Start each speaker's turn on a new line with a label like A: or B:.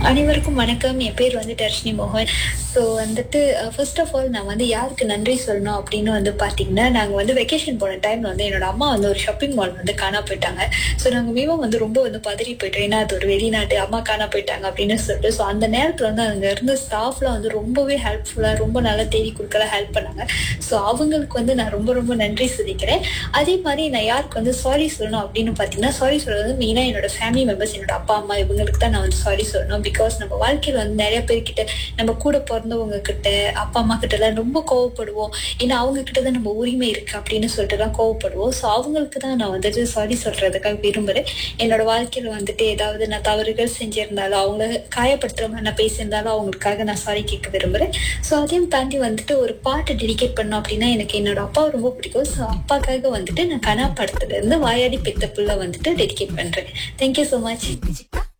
A: அனைவருக்கும் வணக்கம் என் பேர் வந்து தர்ஷினி மோகன் ஸோ வந்துட்டு ஃபர்ஸ்ட் ஆஃப் ஆல் நான் வந்து யாருக்கு நன்றி சொல்லணும் அப்படின்னு வந்து பார்த்தீங்கன்னா நாங்கள் வந்து வெக்கேஷன் போன டைம்ல வந்து என்னோட அம்மா வந்து ஒரு ஷாப்பிங் மால் வந்து காணா போயிட்டாங்க ஸோ நாங்கள் மிகவும் வந்து ரொம்ப வந்து பதறி போயிட்டோம் ஏன்னா அது ஒரு வெளிநாட்டு அம்மா காணா போயிட்டாங்க அப்படின்னு சொல்லிட்டு ஸோ அந்த நேரத்தில் வந்து அங்கே இருந்த ஸ்டாஃப்லாம் வந்து ரொம்பவே ஹெல்ப்ஃபுல்லாக ரொம்ப நல்லா தேடி கொடுக்கல ஹெல்ப் பண்ணாங்க ஸோ அவங்களுக்கு வந்து நான் ரொம்ப ரொம்ப நன்றி சொல்லிக்கிறேன் அதே மாதிரி நான் யாருக்கு வந்து சாரி சொல்லணும் அப்படின்னு பார்த்தீங்கன்னா சாரி சொல்றது வந்து மெயினாக என்னோட ஃபேமிலி மெம்பர்ஸ் என்னோட அப்பா அம்மா இவங்களுக்கு தான் நான் வந்து சாரி சொல்லணும் பிகாஸ் நம்ம வாழ்க்கையில் வந்து நிறைய பேர்கிட்ட நம்ம கூட பிறந்தவங்க கிட்ட அப்பா அம்மா கிட்ட எல்லாம் ரொம்ப கோவப்படுவோம் ஏன்னா அவங்க கிட்ட தான் நம்ம உரிமை இருக்கு அப்படின்னு சொல்லிட்டு தான் கோவப்படுவோம் ஸோ அவங்களுக்கு தான் நான் வந்துட்டு சாரி சொல்றதுக்காக விரும்புறேன் என்னோட வாழ்க்கையில வந்துட்டு ஏதாவது நான் தவறுகள் செஞ்சிருந்தாலும் அவங்க காயப்படுத்துற மாதிரி நான் பேசியிருந்தாலும் அவங்களுக்காக நான் சாரி கேட்க விரும்புறேன் ஸோ அதையும் தாண்டி வந்துட்டு ஒரு பாட்டு டெடிகேட் பண்ணோம் அப்படின்னா எனக்கு என்னோட அப்பாவை ரொம்ப பிடிக்கும் ஸோ அப்பாக்காக வந்துட்டு நான் கனா படத்துல இருந்து வாயாடி பெத்த புள்ள வந்துட்டு டெடிகேட் பண்றேன் தேங்க்யூ ஸோ மச்